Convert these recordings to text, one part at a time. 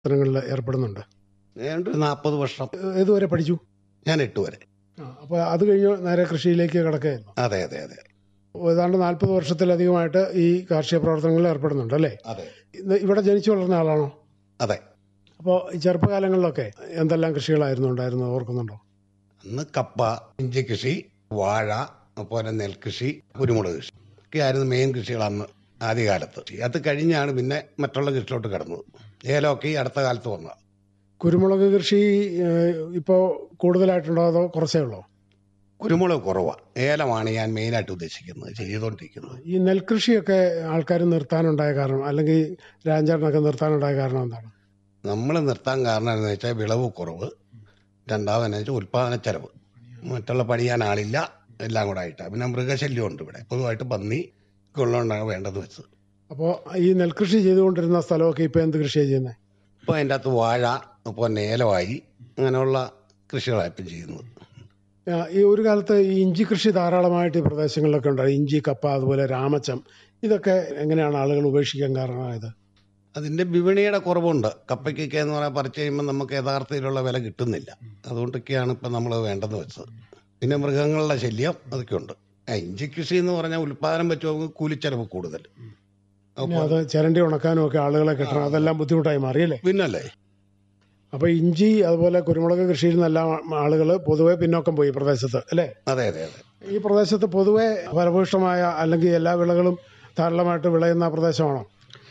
പ്രവർത്തനങ്ങളിൽ ഏർപ്പെടുന്നുണ്ട് ഏതാണ്ട് ഒരു നാൽപ്പത് വർഷം ഏ- ഏതുവരെ പഠിച്ചു ഞാൻ എട്ട് വരെ ആ, അപ്പൊ അത് കഴിഞ്ഞ് നേരെ കൃഷിയിലേക്ക് കിടക്കുകയായിരുന്നു അതെ അതെ അതെ ഏതാണ്ട് നാൽപ്പത് വർഷത്തിലധികമായിട്ട് ഈ കാർഷിക പ്രവർത്തനങ്ങളിൽ ഏർപ്പെടുന്നുണ്ട് അല്ലേ അതെ ഇന്ന് ഇവിടെ ജനിച്ചു വളർന്ന ആളാണോ അതെ അപ്പോൾ ഈ ചെറുപ്പകാലങ്ങളിലൊക്കെ എന്തെല്ലാം കൃഷികളായിരുന്നു ഉണ്ടായിരുന്നത് ഓർക്കുന്നുണ്ടോ അന്ന് കപ്പ ഇഞ്ചി കൃഷി വാഴ അതുപോലെ നെൽകൃഷി കുരുമുളക് കൃഷി ഒക്കെയായിരുന്നു മെയിൻ കൃഷികൾ അന്ന് ആദ്യകാലത്ത് അത് കഴിഞ്ഞാണ് പിന്നെ മറ്റുള്ള കൃഷിയിലോട്ട് കിടന്നത് ഏലമൊക്കെ ഈ അടുത്ത കാലത്ത് വന്നത് കുരുമുളക് കൃഷി ഇപ്പോൾ കൂടുതലായിട്ടുണ്ടോ അതോ കുറച്ചേ ഉള്ളോ കുരുമുളക് കുറവാണ് ഏലമാണ് ഞാൻ മെയിനായിട്ട് ഉദ്ദേശിക്കുന്നത് ചെയ്തുകൊണ്ടിരിക്കുന്നത് ഈ നെൽകൃഷിയൊക്കെ ആൾക്കാർ നിർത്താനുണ്ടായ കാരണം അല്ലെങ്കിൽ രാജാറിനൊക്കെ നിർത്താനുണ്ടായ കാരണം എന്താണ് നമ്മൾ നിർത്താൻ കാരണം എന്ന് വെച്ചാൽ വിളവ് കുറവ് രണ്ടാമതെന്ന് വെച്ചാൽ ഉൽപാദന ചെലവ് മറ്റുള്ള പണിയാൻ ആളില്ല എല്ലാം കൂടെ ആയിട്ട് പിന്നെ മൃഗശല്യം ഉണ്ട് ഇവിടെ പൊതുവായിട്ട് പന്നി കൊള്ളുകൊണ്ടാണ് വേണ്ടത് വെച്ച് അപ്പോൾ ഈ നെൽകൃഷി ചെയ്തുകൊണ്ടിരുന്ന സ്ഥലമൊക്കെ ഇപ്പോൾ എന്ത് കൃഷിയാണ് ചെയ്യുന്നത് ഇപ്പോൾ അതിൻ്റെ അകത്ത് വാഴ ഇപ്പോൾ നേലമായി അങ്ങനെയുള്ള കൃഷികളാണ് ഇപ്പം ചെയ്യുന്നത് ആ, ഈ ഒരു കാലത്ത് ഈ ഇഞ്ചി കൃഷി ധാരാളമായിട്ട് ഈ പ്രദേശങ്ങളിലൊക്കെ ഉണ്ടായി ഇഞ്ചി കപ്പ അതുപോലെ രാമച്ചം ഇതൊക്കെ എങ്ങനെയാണ് ആളുകൾ ഉപേക്ഷിക്കാൻ കാരണമായത് അതിൻ്റെ വിപണിയുടെ കുറവുണ്ട് കപ്പയ്ക്കൊക്കെ എന്ന് പറയാൻ പറിച്ച് കഴിയുമ്പോൾ നമുക്ക് യഥാർത്ഥത്തിലുള്ള വില കിട്ടുന്നില്ല അതുകൊണ്ടൊക്കെയാണ് ഇപ്പം നമ്മൾ വേണ്ടെന്ന് വെച്ചത് പിന്നെ മൃഗങ്ങളുടെ ശല്യം അതൊക്കെ ഉണ്ട് ആ, ഇഞ്ചി കൃഷി എന്ന് പറഞ്ഞാൽ ഉൽപ്പാദനം വെച്ച് കൂലിച്ചെലവ് കൂടുതൽ പിന്നെ അത് ചിരണ്ടി ഉണക്കാനും ഒക്കെ ആളുകളെ കിട്ടണം അതെല്ലാം ബുദ്ധിമുട്ടായി മാറിയല്ലേ പിന്നല്ലേ അപ്പോൾ ഇഞ്ചി അതുപോലെ കുരുമുളക് കൃഷിയിൽ നിന്നെല്ലാം ആളുകൾ പൊതുവെ പിന്നോക്കം പോയി പ്രദേശത്ത് അല്ലേ അതെ അതെ അതെ ഈ പ്രദേശത്ത് പൊതുവെ ഫലഭൂഷ്ടമായ അല്ലെങ്കിൽ എല്ലാ വിളകളും ധാരാളമായിട്ട് വിളയുന്ന പ്രദേശമാണോ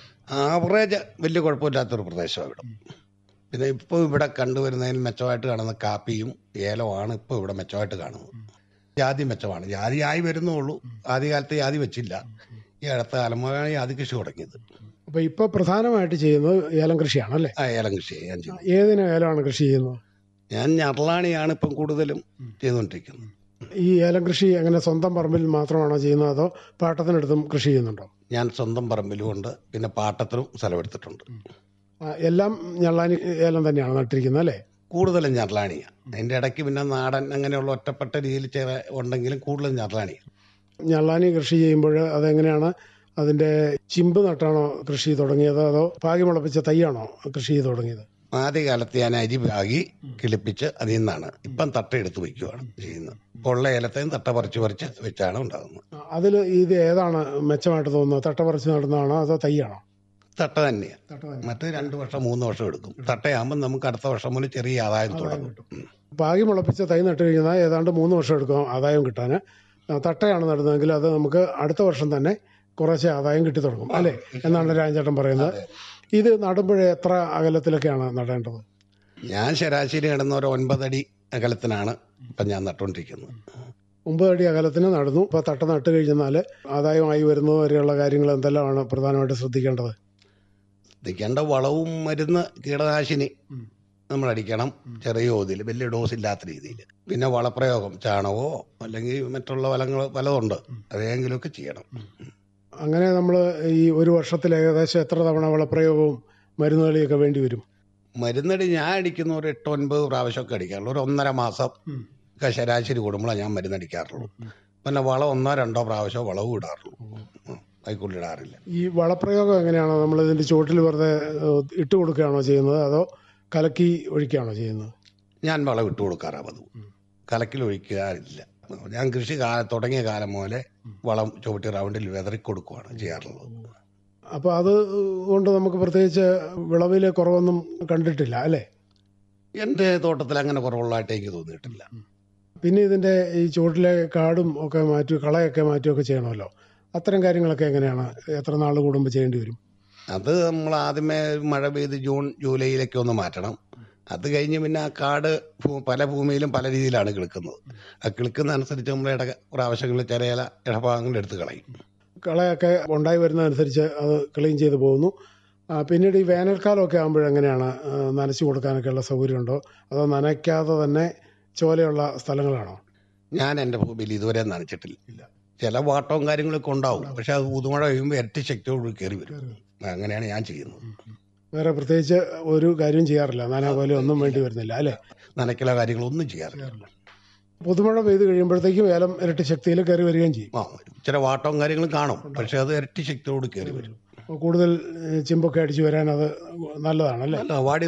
ആവറേജ് വലിയ കുഴപ്പമില്ലാത്തൊരു പ്രദേശമാണ് ഇവിടെ പിന്നെ ഇപ്പോൾ ഇവിടെ കണ്ടുവരുന്നതിൽ മെച്ചമായിട്ട് കാണുന്ന കാപ്പിയും ഏലമാണ് ഇപ്പോൾ ഇവിടെ മെച്ചമായിട്ട് കാണുന്നത് ജാതി മെച്ചമാണ് ജാതി ആയി വരുന്നുള്ളൂ ആദ്യകാലത്ത് ജാതി വെച്ചില്ല ഈ അടുത്ത കാലമാണ് ജാതി കൃഷി തുടങ്ങിയത് അപ്പോൾ ഇപ്പോൾ പ്രധാനമായിട്ട് ചെയ്യുന്നത് ഏലം കൃഷിയാണ് അല്ലേ ആ ഏലം കൃഷി ഞാൻ ചെയ്തു ഏതിനും ഏലമാണ് കൃഷി ചെയ്യുന്നത് ഞാൻ ഞറളാണിയാണ് ഇപ്പം കൂടുതലും ചെയ്തുകൊണ്ടിരിക്കുന്നത് ഈ ഏലം കൃഷി എങ്ങനെ സ്വന്തം പറമ്പിൽ മാത്രമാണോ ചെയ്യുന്നത് അതോ പാട്ടത്തിനടുത്തും കൃഷി ചെയ്യുന്നുണ്ടോ ഞാൻ സ്വന്തം പറമ്പിലും ഉണ്ട് പിന്നെ പാട്ടത്തിനും സ്ഥലമെടുത്തിട്ടുണ്ട് ആ, എല്ലാം ഞള്ളാനി ഏലം തന്നെയാണ് നട്ടിരിക്കുന്നത് അല്ലേ കൂടുതലും ഞറളാണിയാണ് അതിൻ്റെ ഇടയ്ക്ക് പിന്നെ നാടൻ അങ്ങനെയുള്ള ഒറ്റപ്പെട്ട രീതിയിൽ ചില ഉണ്ടെങ്കിലും കൂടുതലും ഞറളാണിയാണ് ഞള്ളാനി കൃഷി ചെയ്യുമ്പോൾ അതെങ്ങനെയാണ് അതിന്റെ ചിമ്പ് നട്ടാണോ കൃഷി തുടങ്ങിയത് അതോ പാകി മുളപ്പിച്ച തൈയാണോ കൃഷി ചെയ്ത് തുടങ്ങിയത് ആദ്യകാലത്ത് ഞാൻ അരി പാകി കിളിപ്പിച്ച് അതിൽ നിന്നാണ് ഇപ്പം തട്ട എടുത്ത് വയ്ക്കുവാണ് ചെയ്യുന്നത് ഉള്ള ഏലത്തെയും തട്ട പറിച്ച് പറിച്ച് വെച്ചാണ് ഉണ്ടാകുന്നത് അതിൽ ഇത് ഏതാണ് മെച്ചമായിട്ട് തോന്നുന്നത് തട്ട പറിച്ച് നടുന്നതാണോ അതോ തൈയാണോ തട്ട തന്നെയാണ് തട്ട തന്നെ മറ്റ് രണ്ട് വർഷം മൂന്ന് വർഷം എടുക്കും തട്ടയാകുമ്പോൾ നമുക്ക് അടുത്ത വർഷം മുതൽ ചെറിയ ആദായം തുടങ്ങും ഉം. പാകി മുളപ്പിച്ച തൈ നട്ട് കഴിഞ്ഞാൽ ഏതാണ്ട് മൂന്ന് വർഷം എടുക്കും ആദായം കിട്ടാൻ ആ, തട്ടയാണ് നടുന്നതെങ്കിൽ അത് നമുക്ക് അടുത്ത വർഷം തന്നെ കുറച്ച് ആദായം കിട്ടി തുടങ്ങും അല്ലേ എന്നാണ് രാജേട്ടൻ പറയുന്നത് ഇത് നടുമ്പോഴേ എത്ര അകലത്തിലൊക്കെയാണ് നടേണ്ടത് ഞാൻ ശരാശരി കിടന്ന ഒരു ഒൻപതടി അകലത്തിനാണ് ഇപ്പം ഞാൻ നട്ടുകൊണ്ടിരിക്കുന്നത് ഒമ്പത് അടി അകലത്തിന് നടന്നു ഇപ്പോൾ തട്ട നട്ട് കഴിഞ്ഞാൽ ആദായമായി വരുന്നത് വരെയുള്ള കാര്യങ്ങൾ എന്തെല്ലാമാണ് പ്രധാനമായിട്ട് ശ്രദ്ധിക്കേണ്ടത് ശ്രദ്ധിക്കേണ്ട വളവും മരുന്ന് കീടനാശിനി നമ്മൾ അടിക്കണം ചെറിയ തോതിൽ വലിയ ഡോസ് ഇല്ലാത്ത രീതിയിൽ പിന്നെ വളപ്രയോഗം ചാണകമോ അല്ലെങ്കിൽ മറ്റുള്ള വലങ്ങൾ പലതുണ്ട് അതെങ്കിലുമൊക്കെ ചെയ്യണം അങ്ങനെ നമ്മൾ ഈ ഒരു വർഷത്തിൽ ഏകദേശം എത്ര തവണ വളപ്രയോഗവും മരുന്നുകളിയൊക്കെ വേണ്ടി വരും മരുന്നടി ഞാൻ അടിക്കുന്ന ഒരു എട്ട് ഒൻപത് പ്രാവശ്യമൊക്കെ അടിക്കാറുള്ളൂ ഒരു ഒന്നര മാസം ഒക്കെ ശരാശരി കൂടുമ്പോഴാണ് ഞാൻ മരുന്നടിക്കാറുള്ളൂ പിന്നെ വളം ഒന്നോ രണ്ടോ പ്രാവശ്യം വളവും ഇടാറുള്ളൂ കൈക്കുള്ളിൽ ഇടാറില്ല ഈ വളപ്രയോഗം എങ്ങനെയാണോ നമ്മൾ ഇതിന്റെ ചുവട്ടിൽ വെറുതെ ഏഹ്, ഇട്ട് കൊടുക്കുകയാണോ ചെയ്യുന്നത് അതോ കലക്കി ഒഴിക്കുകയാണോ ചെയ്യുന്നത് ഞാൻ വളം ഇട്ട് കൊടുക്കാറാണ് പതിവ് കലക്കിൽ ഒഴിക്കാറില്ല ഞാൻ കൃഷി കാല തുടങ്ങിയ കാലം മുതലേ വളം ചുവട്ടി റൗണ്ടിൽ വെതറി കൊടുക്കുകയാണ് ചെയ്യാറുള്ളത് അപ്പോൾ അത് കൊണ്ട് നമുക്ക് പ്രത്യേകിച്ച് വിളവിൽ കുറവൊന്നും കണ്ടിട്ടില്ല അല്ലേ എൻ്റെ തോട്ടത്തിൽ അങ്ങനെ കുറവുള്ളതായിട്ട് എനിക്ക് തോന്നിയിട്ടില്ല പിന്നെ ഇതിന്റെ ഈ ചുവട്ടിലെ കാടും ഒക്കെ മാറ്റി കളയൊക്കെ മാറ്റുകയൊക്കെ ചെയ്യണമല്ലോ അത്തരം കാര്യങ്ങളൊക്കെ എങ്ങനെയാണ് എത്ര നാൾ കൂടുമ്പോൾ ചെയ്യേണ്ടി വരും അത് നമ്മൾ ആദ്യമേ മഴ പെയ്ത് ജൂൺ ജൂലൈയിലൊക്കെ ഒന്ന് മാറ്റണം അത് കഴിഞ്ഞ് പിന്നെ ആ കാട് ഭൂ- പല ഭൂമിയിലും പല രീതിയിലാണ് കിളുക്കുന്നത് ആ കിളുക്കുന്ന അനുസരിച്ച് നമ്മൾ ഇട പ്രാവശ്യങ്ങളിൽ ചില ചില ഇടഭാഗങ്ങൾ എടുത്ത് കളയും കളയൊക്കെ ഉണ്ടായി വരുന്നതനുസരിച്ച് അത് ക്ലീൻ ചെയ്ത് പോകുന്നു ആ, പിന്നീട് ഈ വേനൽക്കാലമൊക്കെ ആകുമ്പോഴെങ്ങനെയാണ് ആ, നനച്ചു കൊടുക്കാനൊക്കെയുള്ള സൗകര്യമുണ്ടോ അതോ നനയ്ക്കാതെ തന്നെ ചോലയുള്ള സ്ഥലങ്ങളാണോ ഞാൻ എൻ്റെ ഭൂമിയിൽ ഇതുവരെ നനച്ചിട്ടില്ല ചില വാട്ടവും കാര്യങ്ങളൊക്കെ ഉണ്ടാവും പക്ഷെ അത് പുതുമഴ പെയ്യുമ്പോൾ ഇരട്ടി ശക്തിയോട് കയറി വരും അങ്ങനെയാണ് ഞാൻ ചെയ്യുന്നത് വേറെ പ്രത്യേകിച്ച് ഒരു കാര്യം ചെയ്യാറില്ല നന പോലെ ഒന്നും വേണ്ടി വരുന്നില്ല അല്ലേ നനയ്ക്കലോ കാര്യങ്ങളൊന്നും ചെയ്യാറില്ല പുതുമഴ പെയ്ത് കഴിയുമ്പോഴത്തേക്കും ഏലം ഇരട്ടി ശക്തിയിൽ കയറി വരികയും ചെയ്യും ആ ചില വാട്ടവും കാര്യങ്ങളും കാണും പക്ഷെ അത് ഇരട്ടി ശക്തിയോട് കയറി വരും കൂടുതൽ ഏഹ്, ചിമ്പൊക്കെ അടിച്ചു വരാൻ അത് നല്ലതാണല്ലേ അല്ല വാടി